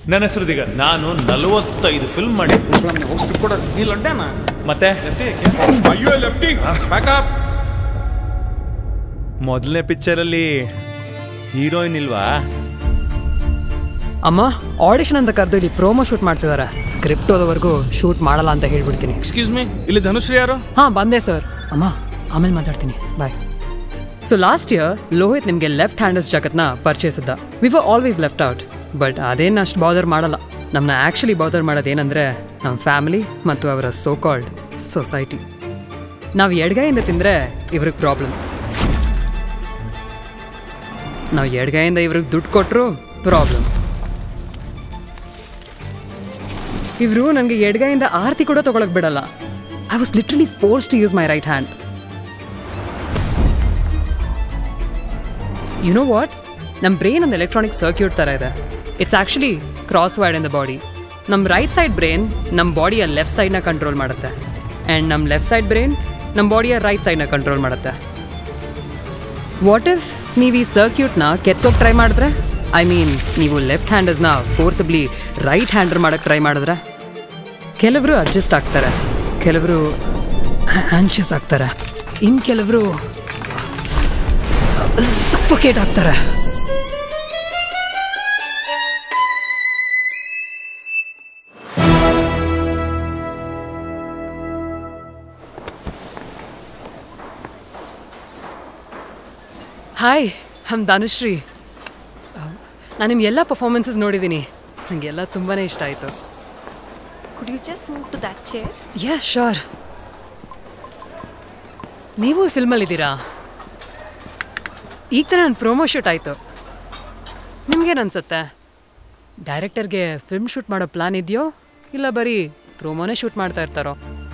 ನನ್ನ ಹೆಸರು ದಿಗಂತ್ ನಾನು ನಲವತ್ತೈದು ಫಿಲ್ಮ್ ಮಾಡಿ ಕೂಡ ನೀ ಲಡ್ಡಾನ ಮತ್ತೆ ಅಯ್ಯೋ ಲೆಫ್ಟಿ ಬ್ಯಾಕಪ್ ಮೊದಲನೇ ಪಿಕ್ಚರಲ್ಲಿ ಹೀರೋಯಿನ್ ಇಲ್ವಾ ಅಮ್ಮ ಆಡಿಷನ್ ಅಂತ ಕರೆದು ಇಲ್ಲಿ ಪ್ರೋಮೋ ಶೂಟ್ ಮಾಡ್ತಿದ್ದಾರೆ ಸ್ಕ್ರಿಪ್ಟ್ ಓದೋವರೆಗೂ ಶೂಟ್ ಮಾಡಲ್ಲ ಅಂತ ಹೇಳ್ಬಿಡ್ತೀನಿ ಎಕ್ಸ್ಕ್ಯೂಸ್ ಮೀ ಇಲ್ಲಿ ಧನುಶ್ರೀ ಯಾರು ಹಾಂ ಬಂದೆ ಸರ್ ಅಮ್ಮ ಆಮೇಲೆ ಮಾತಾಡ್ತೀನಿ bye so last year Lohith ನಿಮಗೆ ಲೆಫ್ಟ್ ಹ್ಯಾಂಡರ್ಸ್ ಜಗತ್ನ ಪರಿಚಯಿಸಿದ್ದ we were always left out but ಅದೇನು ಅಷ್ಟು ಬಾದರ್ ಮಾಡಲ್ಲ ನಮ್ಮನ್ನ ಆ್ಯಕ್ಚುಲಿ ಬಾದರ್ ಮಾಡೋದು ಏನಂದರೆ ನಮ್ಮ ಫ್ಯಾಮಿಲಿ ಮತ್ತು ಅವರ ಸೋ ಕಾಲ್ಡ್ ಸೊಸೈಟಿ ನಾವು ಎಡಗೈಯಿಂದ ತಿಂದರೆ ಇವ್ರಿಗೆ ಪ್ರಾಬ್ಲಮ್ ನಾವು ಎಡಗೈಯಿಂದ ಇವ್ರಿಗೆ ದುಡ್ಡು ಕೊಟ್ಟರು ಪ್ರಾಬ್ಲಮ್ ಇವರು ನನಗೆ ಎಡಗೈಯಿಂದ ಆರತಿ ಕೂಡ ತಗೊಳಕ್ ಬಿಡಲ್ಲ I was literally forced to use my right hand you know what ನಮ್ಮ ಬ್ರೈನ್ ಒಂದು ಎಲೆಕ್ಟ್ರಾನಿಕ್ ಸರ್ಕ್ಯೂಟ್ ಥರ ಇದೆ it's actually cross wired in the body ನಮ್ಮ ರೈಟ್ ಸೈಡ್ ಬ್ರೈನ್ ನಮ್ಮ ಬಾಡಿಯ ಲೆಫ್ಟ್ ಸೈಡ್ನ ಕಂಟ್ರೋಲ್ ಮಾಡುತ್ತೆ ಆ್ಯಂಡ್ ನಮ್ಮ ಲೆಫ್ಟ್ ಸೈಡ್ ಬ್ರೈನ್ ನಮ್ಮ ಬಾಡಿಯ ರೈಟ್ ಸೈಡ್ನ ಕಂಟ್ರೋಲ್ ಮಾಡುತ್ತೆ ವಾಟ್ ಇಫ್ ನೀವು ಈ ಸರ್ಕ್ಯೂಟ್ನ ಕೆತ್ತೋಕೆ ಟ್ರೈ ಮಾಡಿದ್ರೆ ಐ ಮೀನ್ ನೀವು ಲೆಫ್ಟ್ ಹ್ಯಾಂಡರ್ಸ್ನ ಫೋರ್ಸಬ್ಲಿ ರೈಟ್ ಹ್ಯಾಂಡರ್ ಮಾಡೋಕ್ಕೆ ಟ್ರೈ ಮಾಡಿದ್ರೆ ಕೆಲವರು ಅಡ್ಜಸ್ಟ್ ಆಗ್ತಾರೆ ಕೆಲವರು ಆನ್ಷಿಯಸ್ ಆಗ್ತಾರೆ ಇನ್ನು ಕೆಲವರು ಸಫೋಕೇಟ್ ಆಗ್ತಾರೆ ಹಾಯ್ ಹಮ್ ಧನುಶ್ರೀ ನಾನು ನಿಮ್ಮ ಎಲ್ಲ ಪರ್ಫಾರ್ಮೆನ್ಸಸ್ ನೋಡಿದ್ದೀನಿ ನನಗೆಲ್ಲ ತುಂಬಾ ಇಷ್ಟ ಆಯಿತು Could you just move to that chair? Yeah sure ನೀವು ಈ ಫಿಲ್ಮಲ್ಲಿದ್ದೀರಾ ಈಗ ತಾನೇ ನನ್ನ ಪ್ರೋಮೋ ಶೂಟ್ ಆಯಿತು ನಿಮ್ಗೇನು ಅನ್ಸುತ್ತೆ ಡೈರೆಕ್ಟರ್ಗೆ ಫಿಲ್ಮ್ ಶೂಟ್ ಮಾಡೋ ಪ್ಲಾನ್ ಇದೆಯೋ ಇಲ್ಲ ಬರೀ ಪ್ರೋಮೋನೇ ಶೂಟ್ ಮಾಡ್ತಾ ಇರ್ತಾರೋ